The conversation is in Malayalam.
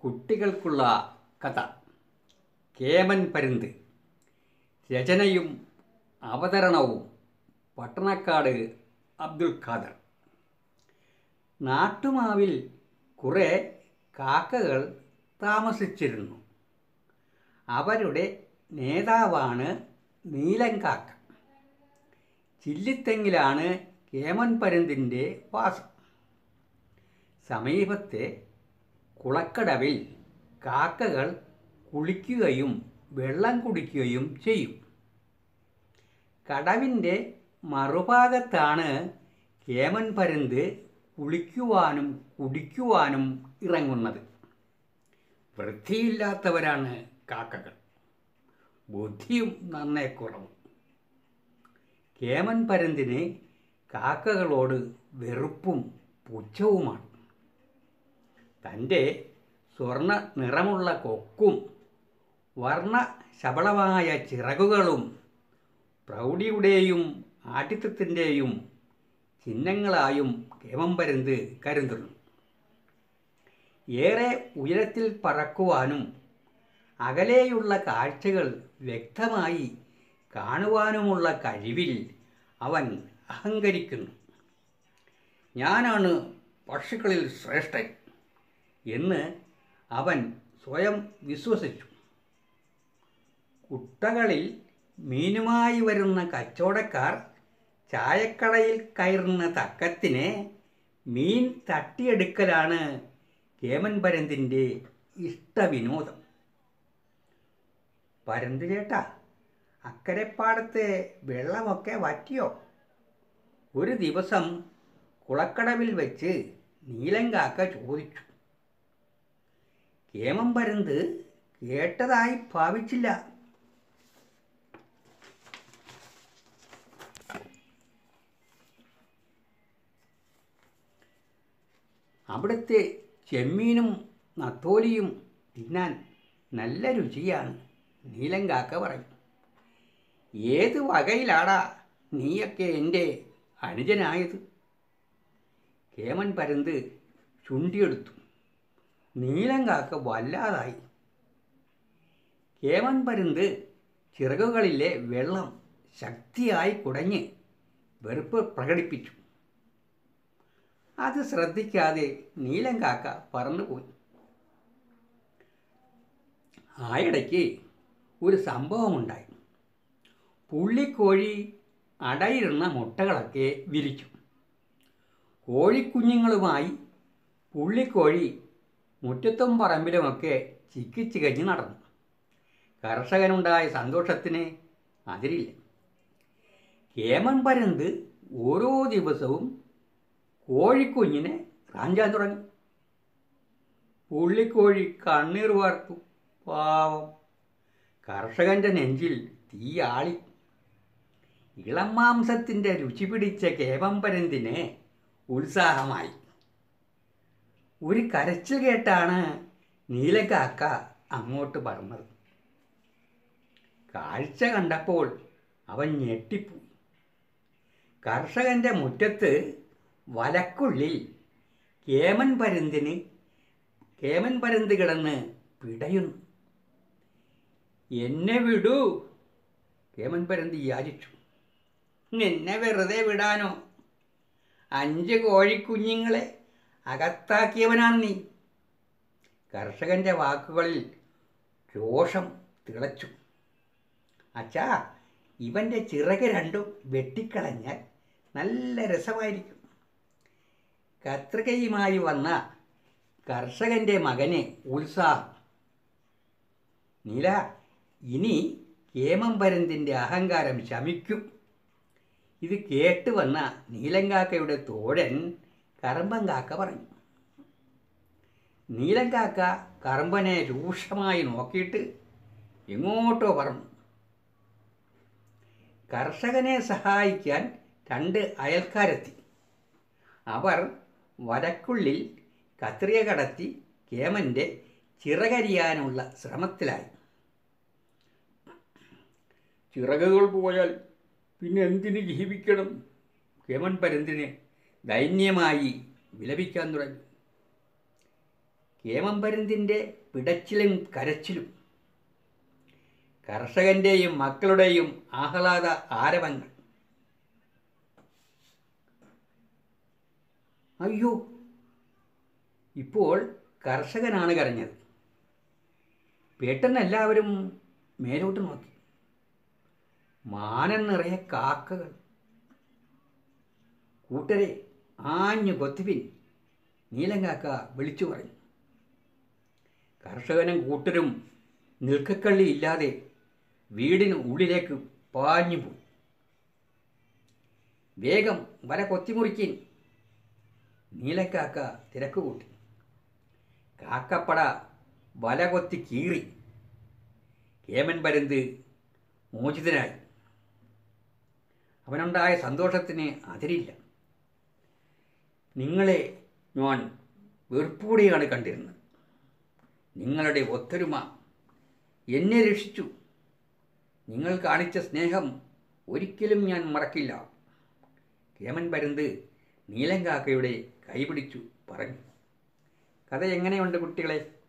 കുട്ടികൾക്കുള്ള കഥ കേമൻ പരുന്ത് രചനയും അവതരണവും പട്ടണക്കാട് അബ്ദുൽ ഖാദർ നാട്ടുമാവിൽ കുറേ കാക്കകൾ താമസിച്ചിരുന്നു അവരുടെ നേതാവാണ് നീലങ്കാക്ക ചില്ലിത്തെങ്ങിലാണ് കേമൻ പരുന്തിൻ്റെ വാസം സമീപത്തെ കുളക്കടവിൽ കാക്കകൾ കുളിക്കുകയും വെള്ളം കുടിക്കുകയും ചെയ്യും കടവിൻ്റെ മറുഭാഗത്താണ് കേമൻ പരുന്ത് കുളിക്കുവാനും കുടിക്കുവാനും ഇറങ്ങുന്നത് വൃത്തിയില്ലാത്തവരാണ് കാക്കകൾ ബുദ്ധിയും നന്നേ കുറവ് കേമൻ പരുന്തിന് കാക്കകളോട് വെറുപ്പും പുച്ഛവുമാണ് തൻ്റെ സ്വർണ്ണ നിറമുള്ള കൊക്കും വർണ്ണ ശബളമായ ചിറകുകളും പ്രൗഢിയുടെയും ആഠിത്വത്തിൻ്റെയും ചിഹ്നങ്ങളായും കേമമ്പരുന്ത് കരുതുന്നു ഏറെ ഉയരത്തിൽ പറക്കുവാനും അകലെയുള്ള കാഴ്ചകൾ വ്യക്തമായി കാണുവാനുമുള്ള കഴിവിൽ അവൻ അഹങ്കരിക്കുന്നു ഞാനാണ് പക്ഷികളിൽ ശ്രേഷ്ഠൻ എന്ന് അവൻ സ്വയം വിശ്വസിച്ചു കുട്ടകളിൽ മീനുമായി വരുന്ന കച്ചവടക്കാർ ചായക്കടയിൽ കയറുന്ന തക്കത്തിന് മീൻ തട്ടിയെടുക്കലാണ് കേമൻ പരന്തിൻ്റെ ഇഷ്ടവിനോദം പരന്ത് ചേട്ടാ അക്കരെപ്പാടത്തെ വെള്ളമൊക്കെ വറ്റിയോ ഒരു ദിവസം കുളക്കടവിൽ വെച്ച് നീലങ്കാക്ക ചോദിച്ചു കേമം പരന്ത് കേട്ടതായി ഭാവിച്ചില്ല അവിടുത്തെ ചെമ്മീനും നത്തോലിയും തിന്നാൻ നല്ല രുചിയാണ് നീലങ്കാക്ക പറയും ഏത് വകയിലാടാ നീയൊക്കെ എൻ്റെ അനുജനായത് കേമൻ പരന്ത് ചുണ്ടിയെടുത്തു നീലങ്കാക്ക വല്ലാതായി കേമൻ പരുന്ത് ചിറകുകളിലെ വെള്ളം ശക്തിയായി കുടഞ്ഞ് വെറുപ്പ് പ്രകടിപ്പിച്ചു അത് ശ്രദ്ധിക്കാതെ നീലങ്കാക്ക പറന്നുപോയി ആയിടയ്ക്ക് ഒരു സംഭവമുണ്ടായി പുള്ളിക്കോഴി അടയിരുന്ന മുട്ടകളൊക്കെ വിരിച്ചു കോഴിക്കുഞ്ഞുങ്ങളുമായി പുള്ളിക്കോഴി മുറ്റത്തും പറമ്പിലുമൊക്കെ ചിക്കിച്ചികഞ്ഞ് നടന്നു കർഷകനുണ്ടായ സന്തോഷത്തിന് അതിരില്ല കേമൻ പരന്ത് ഓരോ ദിവസവും കോഴിക്കുഞ്ഞിനെ റാഞ്ചാൻ തുടങ്ങി പുള്ളിക്കോഴി കണ്ണീർ വാർത്തു പാവം കർഷകൻ്റെ നെഞ്ചിൽ തീയാളി ഇളം മാംസത്തിൻ്റെ രുചി പിടിച്ച കേവമ്പരന്തിന് ഉത്സാഹമായി ഒരു കരച്ചിൽ കേട്ടാണ് നീലക്കാക്ക അങ്ങോട്ട് പറന്നത് കാഴ്ച കണ്ടപ്പോൾ അവൻ ഞെട്ടിപ്പോയി കർഷകൻ്റെ മുറ്റത്ത് വലക്കുള്ളിൽ കേമൻ പരുന്തിന് കേമൻ പരുന്ത് കിടന്ന് പിടയുന്നു എന്നെ വിടൂ കേമൻ പരുന്ത് യാചിച്ചു നിന്നെ വെറുതെ വിടാനോ അഞ്ച് കോഴിക്കുഞ്ഞുങ്ങളെ അകത്താക്കിയവനാണ് നീ കർഷകൻ്റെ വാക്കുകളിൽ രോഷം തിളച്ചു അച്ഛാ ഇവൻ്റെ ചിറക് രണ്ടും വെട്ടിക്കളഞ്ഞാൽ നല്ല രസമായിരിക്കും കത്രികയുമായി വന്ന കർഷകൻ്റെ മകന് ഉത്സാഹം നീല ഇനി കേമംപരന്തിൻ്റെ അഹങ്കാരം ശമിക്കും ഇത് കേട്ട് വന്ന നീലങ്കാക്കയുടെ തോഴൻ കറമ്പങ്കാക്ക പറഞ്ഞു നീലങ്കാക്ക കറമ്പനെ രൂക്ഷമായി നോക്കിയിട്ട് എങ്ങോട്ടോ പറഞ്ഞു കർഷകനെ സഹായിക്കാൻ രണ്ട് അയൽക്കാരെത്തി അവർ വരക്കുള്ളിൽ കത്രിക കടത്തി കേമൻ്റെ ചിറകരിയാനുള്ള ശ്രമത്തിലായി ചിറകുകൾ പോയാൽ പിന്നെ എന്തിന് ജീവിക്കണം കേമൻ പരന്തിന് ദൈന്യമായി വിലപിക്കാൻ തുടങ്ങി കേമമ്പരുന്തിൻ്റെ പിടച്ചിലും കരച്ചിലും കർഷകൻ്റെയും മക്കളുടെയും ആഹ്ലാദ ആരവങ്ങൾ അയ്യോ ഇപ്പോൾ കർഷകനാണ് കരഞ്ഞത് പെട്ടെന്ന് എല്ലാവരും മേലോട്ട് നോക്കി മാനം നിറയെ കാക്കകൾ കൂട്ടരെ ആഞ്ഞു കൊത്തുവിൻ നീലങ്കാക്ക വിളിച്ചു പറഞ്ഞു കർഷകനും കൂട്ടരും നിൽക്കക്കള്ളി ഇല്ലാതെ വീടിന് ഉള്ളിലേക്ക് പാഞ്ഞു പോയി വേഗം വല കൊത്തിമുറിക്കിൻ നീലക്കാക്ക തിരക്ക് കൂട്ടി കാക്കപ്പട വല കൊത്തി കീറി കേമൻ പരുന്ത് മോചിതനായി അവനുണ്ടായ സന്തോഷത്തിന് അതിരില്ല നിങ്ങളെ ഞാൻ വെറുപ്പോടെയാണ് കണ്ടിരുന്നത് നിങ്ങളുടെ ഒത്തൊരുമ എന്നെ രക്ഷിച്ചു നിങ്ങൾ കാണിച്ച സ്നേഹം ഒരിക്കലും ഞാൻ മറക്കില്ല കേമൻ പരുന്ത് നീലങ്കാക്കയുടെ കൈപിടിച്ചു പറഞ്ഞു കഥ എങ്ങനെയുണ്ട് കുട്ടികളെ